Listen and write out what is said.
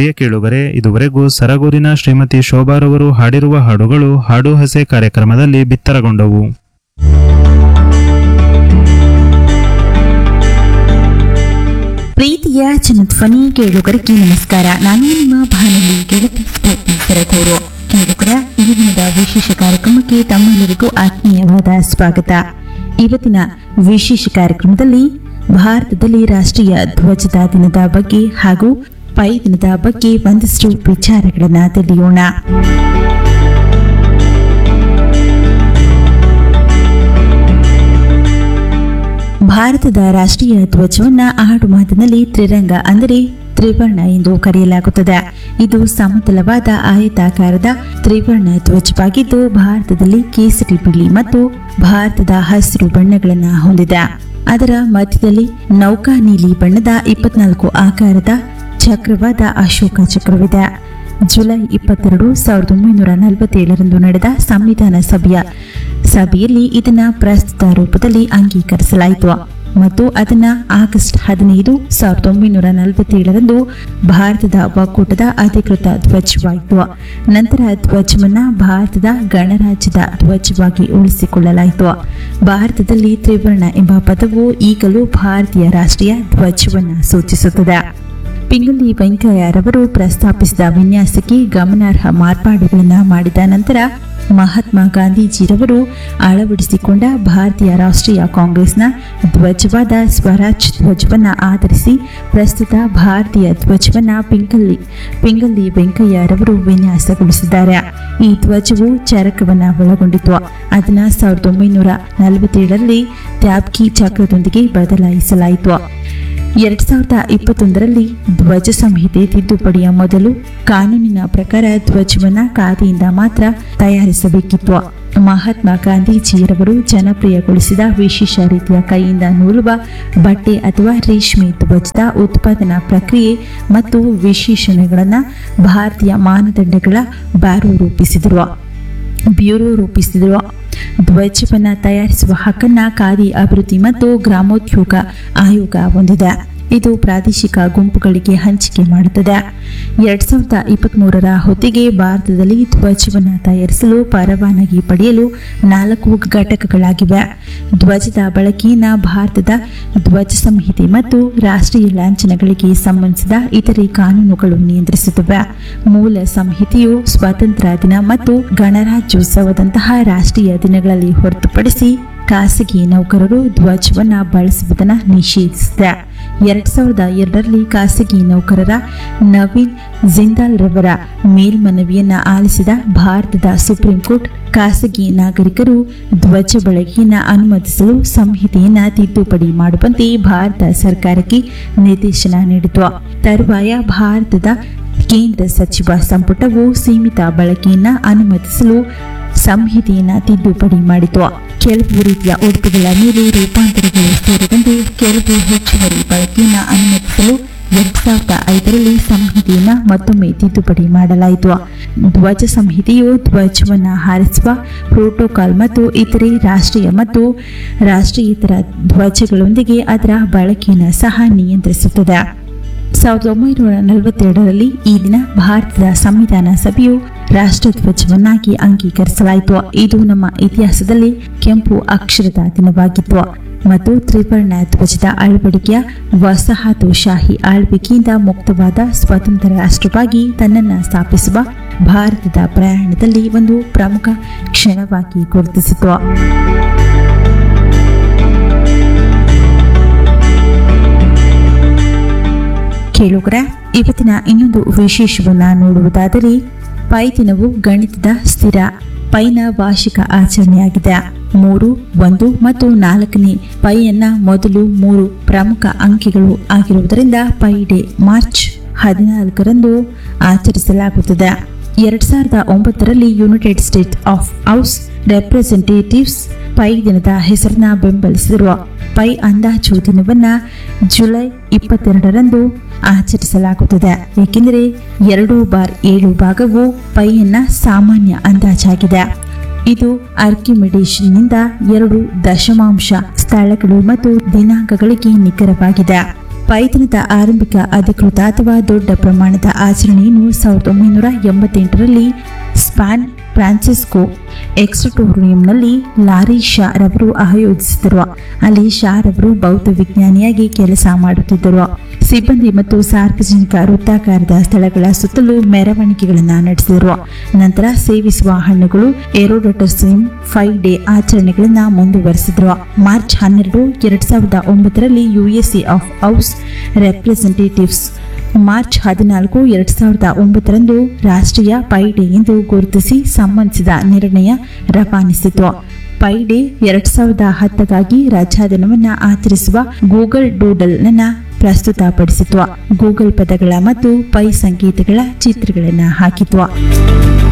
ಪ್ರಿಯ ಕೇಳುಗರೆ ಇದುವರೆಗೂ ಸರಗೂರಿನ ಶ್ರೀಮತಿ ಶೋಭಾರವರು ಹಾಡಿರುವ ಹಾಡುಗಳು ಹಾಡು ಹಸೆ ಕಾರ್ಯಕ್ರಮದಲ್ಲಿ ಬಿತ್ತರಗೊಂಡವು ಪ್ರೀತಿಯ ಜನಧ್ವನಿ ಕೇಳುಗರಿಗೆ ನಮಸ್ಕಾರ ನಾನು ನಿಮ್ಮ ಭಾನುಲಿ ಗೆಳತಿ ಸ್ಫೂರ್ತಿ ಸರಗೂರು ಕೇಳುಗರ ಈ ದಿನದ ವಿಶೇಷ ಕಾರ್ಯಕ್ರಮಕ್ಕೆ ತಮ್ಮೆಲ್ಲರಿಗೂ ಆತ್ಮೀಯವಾದ ಸ್ವಾಗತ ಇವತ್ತಿನ ವಿಶೇಷ ಕಾರ್ಯಕ್ರಮದಲ್ಲಿ ಭಾರತದಲ್ಲಿ ರಾಷ್ಟ್ರೀಯ ಧ್ವಜದ ದಿನದ ಬಗ್ಗೆ ಹಾಗೂ ಪೈ ದಿನದ ಬಗ್ಗೆ ಒಂದಷ್ಟು ವಿಚಾರಗಳನ್ನ ತಿಳಿಯೋಣ ಭಾರತದ ರಾಷ್ಟ್ರೀಯ ಧ್ವಜವನ್ನ ಆಡು ಮಾತಿನಲ್ಲಿ ತ್ರಿರಂಗ ಅಂದರೆ ತ್ರಿವರ್ಣ ಎಂದು ಕರೆಯಲಾಗುತ್ತದೆ ಇದು ಸಮತಲವಾದ ಆಯತಾಕಾರದ ತ್ರಿವರ್ಣ ಧ್ವಜವಾಗಿದ್ದು ಭಾರತದಲ್ಲಿ ಕೇಸರಿ ಬಿಳಿ ಮತ್ತು ಭಾರತದ ಹಸಿರು ಬಣ್ಣಗಳನ್ನು ಹೊಂದಿದೆ ಅದರ ಮಧ್ಯದಲ್ಲಿ ನೌಕಾ ನೀಲಿ ಬಣ್ಣದ ಇಪ್ಪತ್ನಾಲ್ಕು ಆಕಾರದ ಚಕ್ರವಾದ ಅಶೋಕ ಚಕ್ರವಿದೆ ಜುಲೈ ಇಪ್ಪತ್ತೆರಡು ಸಾವಿರದ ಒಂಬೈನೂರ ನಲವತ್ತೇಳರಂದು ನಡೆದ ಸಂವಿಧಾನ ಸಭೆಯ ಸಭೆಯಲ್ಲಿ ಇದನ್ನ ಪ್ರಸ್ತುತ ರೂಪದಲ್ಲಿ ಅಂಗೀಕರಿಸಲಾಯಿತು ಮತ್ತು ಅದನ್ನ ಆಗಸ್ಟ್ ಹದಿನೈದು ಸಾವಿರದ ಒಂಬೈನೂರ ನಲವತ್ತೇಳರಂದು ಭಾರತದ ಒಕ್ಕೂಟದ ಅಧಿಕೃತ ಧ್ವಜವಾಯಿತು ನಂತರ ಧ್ವಜವನ್ನ ಭಾರತದ ಗಣರಾಜ್ಯದ ಧ್ವಜವಾಗಿ ಉಳಿಸಿಕೊಳ್ಳಲಾಯಿತು ಭಾರತದಲ್ಲಿ ತ್ರಿವರ್ಣ ಎಂಬ ಪದವು ಈಗಲೂ ಭಾರತೀಯ ರಾಷ್ಟ್ರೀಯ ಧ್ವಜವನ್ನ ಸೂಚಿಸುತ್ತದೆ ಪಿಂಗಲಿ ವೆಂಕಯ್ಯರವರು ಪ್ರಸ್ತಾಪಿಸಿದ ವಿನ್ಯಾಸಕ್ಕೆ ಗಮನಾರ್ಹ ಮಾರ್ಪಾಡುಗಳನ್ನು ಮಾಡಿದ ನಂತರ ಮಹಾತ್ಮ ಗಾಂಧೀಜಿರವರು ಅಳವಡಿಸಿಕೊಂಡ ಭಾರತೀಯ ರಾಷ್ಟ್ರೀಯ ಕಾಂಗ್ರೆಸ್ನ ಧ್ವಜವಾದ ಸ್ವರಾಜ್ ಧ್ವಜವನ್ನ ಆಧರಿಸಿ ಪ್ರಸ್ತುತ ಭಾರತೀಯ ಧ್ವಜವನ್ನ ಪಿಂಗಲಿ ಪಿಂಗಲಿ ವೆಂಕಯ್ಯರವರು ವಿನ್ಯಾಸಗೊಳಿಸಿದ್ದಾರೆ ಈ ಧ್ವಜವು ಚರಕವನ್ನ ಒಳಗೊಂಡಿತ್ತು ಅದನ್ನ ಸಾವಿರದ ಒಂಬೈನೂರ ನಲವತ್ತೇಳರಲ್ಲಿ ತ್ಯಾಬ್ಕಿ ಚಕ್ರದೊಂದಿಗೆ ಬದಲಾಯಿಸಲಾಯಿತು ಎರಡ್ ಸಾವಿರದ ಇಪ್ಪತ್ತೊಂದರಲ್ಲಿ ಧ್ವಜ ಸಂಹಿತೆ ತಿದ್ದುಪಡಿಯ ಮೊದಲು ಕಾನೂನಿನ ಪ್ರಕಾರ ಧ್ವಜವನ್ನ ಖಾದಿಯಿಂದ ಮಾತ್ರ ತಯಾರಿಸಬೇಕಿತ್ತು ಮಹಾತ್ಮ ಗಾಂಧೀಜಿಯರವರು ಜನಪ್ರಿಯಗೊಳಿಸಿದ ವಿಶೇಷ ರೀತಿಯ ಕೈಯಿಂದ ನೂಲುವ ಬಟ್ಟೆ ಅಥವಾ ರೇಷ್ಮೆ ಧ್ವಜದ ಉತ್ಪಾದನಾ ಪ್ರಕ್ರಿಯೆ ಮತ್ತು ವಿಶೇಷಣಗಳನ್ನು ಭಾರತೀಯ ಮಾನದಂಡಗಳ ಬ್ಯಾರೋ ರೂಪಿಸಿದರು ಬ್ಯೂರೋ ರೂಪಿಸಿದರು ಧ್ವಜವನ್ನ ತಯಾರಿಸುವ ಹಕ್ಕನ್ನ ಖಾದಿ ಅಭಿವೃದ್ಧಿ ಮತ್ತು ಗ್ರಾಮೋದ್ಯೋಗ ಆಯೋಗ ಹೊಂದಿದೆ ಇದು ಪ್ರಾದೇಶಿಕ ಗುಂಪುಗಳಿಗೆ ಹಂಚಿಕೆ ಮಾಡುತ್ತದೆ ಎರಡ್ ಸಾವಿರದ ಇಪ್ಪತ್ತ್ ಮೂರರ ಹೊತ್ತಿಗೆ ಭಾರತದಲ್ಲಿ ಧ್ವಜವನ್ನ ತಯಾರಿಸಲು ಪರವಾನಗಿ ಪಡೆಯಲು ನಾಲ್ಕು ಘಟಕಗಳಾಗಿವೆ ಧ್ವಜದ ಬಳಕೆಯನ್ನ ಭಾರತದ ಧ್ವಜ ಸಂಹಿತೆ ಮತ್ತು ರಾಷ್ಟ್ರೀಯ ಲಾಂಛನಗಳಿಗೆ ಸಂಬಂಧಿಸಿದ ಇತರೆ ಕಾನೂನುಗಳು ನಿಯಂತ್ರಿಸುತ್ತವೆ ಮೂಲ ಸಂಹಿತೆಯು ಸ್ವಾತಂತ್ರ್ಯ ದಿನ ಮತ್ತು ಗಣರಾಜ್ಯೋತ್ಸವದಂತಹ ರಾಷ್ಟ್ರೀಯ ದಿನಗಳಲ್ಲಿ ಹೊರತುಪಡಿಸಿ ಖಾಸಗಿ ನೌಕರರು ಧ್ವಜವನ್ನ ಬಳಸುವುದನ್ನು ನಿಷೇಧಿಸಿದೆ ಎರಡ್ ಸಾವಿರದ ಎರಡರಲ್ಲಿ ಖಾಸಗಿ ನೌಕರರ ನವೀನ್ ಜಿಂದಾಲ್ ರವರ ಮೇಲ್ಮನವಿಯನ್ನ ಆಲಿಸಿದ ಭಾರತದ ಸುಪ್ರೀಂ ಕೋರ್ಟ್ ಖಾಸಗಿ ನಾಗರಿಕರು ಧ್ವಜ ಬಳಕೆಯನ್ನ ಅನುಮತಿಸಲು ಸಂಹಿತೆಯನ್ನ ತಿದ್ದುಪಡಿ ಮಾಡುವಂತೆ ಭಾರತ ಸರ್ಕಾರಕ್ಕೆ ನಿರ್ದೇಶನ ನೀಡಿತು ತರುವಾಯ ಭಾರತದ ಕೇಂದ್ರ ಸಚಿವ ಸಂಪುಟವು ಸೀಮಿತ ಬಳಕೆಯನ್ನ ಅನುಮತಿಸಲು ಸಂಹಿತೆಯನ್ನ ತಿದ್ದುಪಡಿ ಮಾಡಿತು ಕೆಲವು ರೀತಿಯ ಉಡುಪುಗಳ ಮೇಲೆ ರೂಪಾಂತರಗಳು ಸೇರಿದಂತೆ ಕೆಲವು ಹೆಚ್ಚುವರಿ ಬಳಕೆಯನ್ನ ಅನುಮತಿಸಲು ಎರಡ್ ಸಾವಿರದ ಐದರಲ್ಲಿ ಸಂಹಿತೆಯನ್ನ ಮತ್ತೊಮ್ಮೆ ತಿದ್ದುಪಡಿ ಮಾಡಲಾಯಿತು ಧ್ವಜ ಸಂಹಿತೆಯು ಧ್ವಜವನ್ನ ಹಾರಿಸುವ ಪ್ರೋಟೋಕಾಲ್ ಮತ್ತು ಇತರೆ ರಾಷ್ಟ್ರೀಯ ಮತ್ತು ರಾಷ್ಟ್ರೀಯೇತರ ಧ್ವಜಗಳೊಂದಿಗೆ ಅದರ ಬಳಕೆಯನ್ನು ಸಹ ನಿಯಂತ್ರಿಸುತ್ತದೆ ಸಾವಿರದ ಒಂಬೈನೂರ ನಲವತ್ತೆರಡರಲ್ಲಿ ಈ ದಿನ ಭಾರತದ ಸಂವಿಧಾನ ಸಭೆಯು ರಾಷ್ಟ್ರಧ್ವಜವನ್ನಾಗಿ ಅಂಗೀಕರಿಸಲಾಯಿತು ಇದು ನಮ್ಮ ಇತಿಹಾಸದಲ್ಲಿ ಕೆಂಪು ಅಕ್ಷರದ ದಿನವಾಗಿತ್ತು ಮತ್ತು ತ್ರಿವರ್ಣ ಧ್ವಜದ ಅಳವಡಿಕೆಯ ವಸಾಹತುಶಾಹಿ ಆಳ್ವಿಕೆಯಿಂದ ಮುಕ್ತವಾದ ಸ್ವತಂತ್ರ ರಾಷ್ಟ್ರವಾಗಿ ತನ್ನನ್ನು ಸ್ಥಾಪಿಸುವ ಭಾರತದ ಪ್ರಯಾಣದಲ್ಲಿ ಒಂದು ಪ್ರಮುಖ ಕ್ಷಣವಾಗಿ ಗುರುತಿಸಿತು ಕೇಳುಗರ ಇವತ್ತಿನ ಇನ್ನೊಂದು ವಿಶೇಷವನ್ನ ನೋಡುವುದಾದರೆ ಪೈ ದಿನವು ಗಣಿತದ ಸ್ಥಿರ ಪೈನ ವಾರ್ಷಿಕ ಆಚರಣೆಯಾಗಿದೆ ಮೂರು ಒಂದು ಮತ್ತು ನಾಲ್ಕನೇ ಪೈಯನ್ನ ಮೊದಲು ಮೂರು ಪ್ರಮುಖ ಅಂಕಿಗಳು ಆಗಿರುವುದರಿಂದ ಪೈ ಡೇ ಮಾರ್ಚ್ ಹದಿನಾಲ್ಕರಂದು ಆಚರಿಸಲಾಗುತ್ತದೆ ಎರಡ್ ಸಾವಿರದ ಒಂಬತ್ತರಲ್ಲಿ United States of House Representatives pi ದಿನದ ಹೆಸರನ್ನ ಬೆಂಬಲಿಸಿರುವ ಪೈ ಅಂದಾಜು ದಿನವನ್ನ ಜುಲೈ ಇಪ್ಪತ್ತೆರಡರಂದು ಆಚರಿಸಲಾಗುತ್ತದೆ ಏಕೆಂದರೆ ಎರಡು ಬಾರ್ ಏಳು ಭಾಗವು ಪೈಯನ್ನ ಸಾಮಾನ್ಯ ಅಂದಾಜಾಗಿದೆ ಇದು ಆರ್ಕಿಮಿಡೇಷನ್ನಿಂದ ಎರಡು ದಶಮಾಂಶ ಸ್ಥಳಗಳು ಮತ್ತು ದಿನಾಂಕಗಳಿಗೆ ನಿಖರವಾಗಿದೆ ಪೈತನದ ಆರಂಭಿಕ ಅಧಿಕೃತ ಅಥವಾ ದೊಡ್ಡ ಪ್ರಮಾಣದ ಆಚರಣೆಯನ್ನು ಸಾವಿರದ ಒಂಬೈನೂರ ಎಂಬತ್ತೆಂಟರಲ್ಲಿ ಸ್ಪಾನ್ ಫ್ರಾನ್ಸಿಸ್ಕೋ ಎಕ್ಸ್ಟೋರಿಯಂನಲ್ಲಿ ಲಾರಿ ಶಾ ರವರು ಆಯೋಜಿಸಿದರು ಅಲ್ಲಿ ಶಾ ರವರು ಬೌದ್ಧ ವಿಜ್ಞಾನಿಯಾಗಿ ಕೆಲಸ ಮಾಡುತ್ತಿದ್ದರು ಸಿಬ್ಬಂದಿ ಮತ್ತು ಸಾರ್ವಜನಿಕ ವೃತ್ತಾಕಾರದ ಸ್ಥಳಗಳ ಸುತ್ತಲೂ ಮೆರವಣಿಗೆಗಳನ್ನು ನಡೆಸಿದರು ನಂತರ ಸೇವಿಸುವ ಹಣ್ಣುಗಳು ಏರೋಡೋಟಸಿಮ್ ಫೈವ್ ಡೇ ಆಚರಣೆಗಳನ್ನು ಮುಂದುವರೆಸಿದರು ಮಾರ್ಚ್ ಹನ್ನೆರಡು ಎರಡ್ ಸಾವಿರದ ಒಂಬತ್ತರಲ್ಲಿ USA of House Representatives March ಹದಿನಾಲ್ಕು ಎರಡ್ ಸಾವಿರದ ಒಂಬತ್ತರಂದು ರಾಷ್ಟ್ರೀಯ ಪೈ ಡೇ ಎಂದು ಗುರುತಿಸಿ ಸಂಬಂಧಿಸಿದ ನಿರ್ಣಯ ರವಾನಿಸಿತು ಪೈ ಡೇ ಎರಡ್ ಸಾವಿರದ ಹತ್ತಗಾಗಿ ರಜಾದಿನವನ್ನ ಆಚರಿಸುವ ಗೂಗಲ್ ಡೂಡಲ್ ನನ್ನ ಪ್ರಸ್ತುತಪಡಿಸಿತು ಗೂಗಲ್ ಪದಗಳ ಮತ್ತು ಪೈ ಸಂಕೇತಗಳ ಚಿತ್ರಗಳನ್ನು ಹಾಕಿತು